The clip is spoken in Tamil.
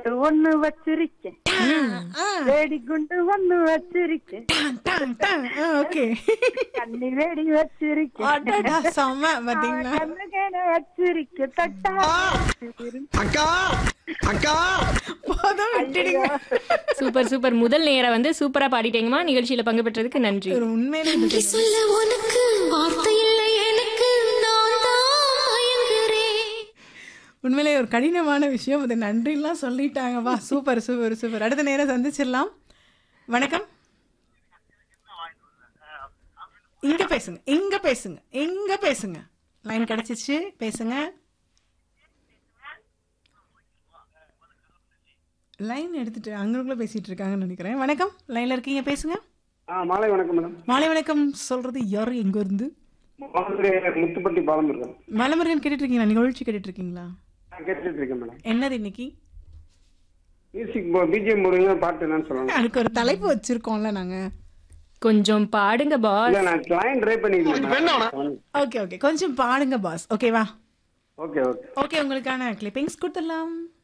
போட்டு ஒண்ணு வச்சிருக்கேன் வேடி குண்டு ஒண்ணு வச்சிருக்கேன் ஓகே கண்ணி வேடி வச்சிருக்கேன் செம்ம பாத்தீங்களா கண்ணு கேட வச்சிருக்கேன் தட்டா அக்கா அக்கா போதும் விட்டுடுங்க சூப்பர் சூப்பர் முதல் நேரம் வந்து சூப்பரா பாடிட்டீங்கம்மா நிகழ்ச்சியில பங்கு பெற்றதுக்கு நன்றி ஒரு உண்மையிலே இது சொல்ல உனக்கு வார்த்தை இல்லை எனக்கு நான் தான் மயங்குறேன் உண்மையிலே ஒரு கடினமான விஷயம் அது நன்றிலாம் சொல்லிட்டாங்க வா சூப்பர் சூப்பர் சூப்பர் அடுத்த நேரம் சந்திச்சிடலாம் வணக்கம் இங்க பேசுங்க இங்க பேசுங்க இங்க பேசுங்க லைன் கிடைச்சிச்சு பேசுங்க லைன் எடுத்துட்டு அங்களுக்குள்ள பேசிட்டு இருக்காங்கன்னு நினைக்கிறேன் வணக்கம் லைன்ல இருக்கீங்க பேசுங்க ஆ மாலை வணக்கம் மேடம் மாலை வணக்கம் சொல்றது யாரு எங்க இருந்து மதுரை முத்துப்பட்டி பாலம் இருக்கேன் மலமுருகன் கேட்டுட்டு இருக்கீங்களா நிகழ்ச்சி கேட்டுட்டு இருக்கீங்களா நான் கேட்டுட்டு இருக்கேன் மேடம் என்னது இன்னைக்கு மியூசிக் பிஜிஎம் போடுங்க பாட்டு என்னன்னு சொல்லணும் அதுக்கு ஒரு தலைப்பு வச்சிருக்கோம்ல நாங்க கொஞ்சம் பாடுங்க பாஸ் இல்ல நான் லைன் ட்ரை பண்ணிருக்கேன் ஓகே ஓகே கொஞ்சம் பாடுங்க பாஸ் ஓகேவா ஓகே ஓகே ஓகே உங்களுக்கான கிளிப்பிங்ஸ் கொடுத்துடலாம்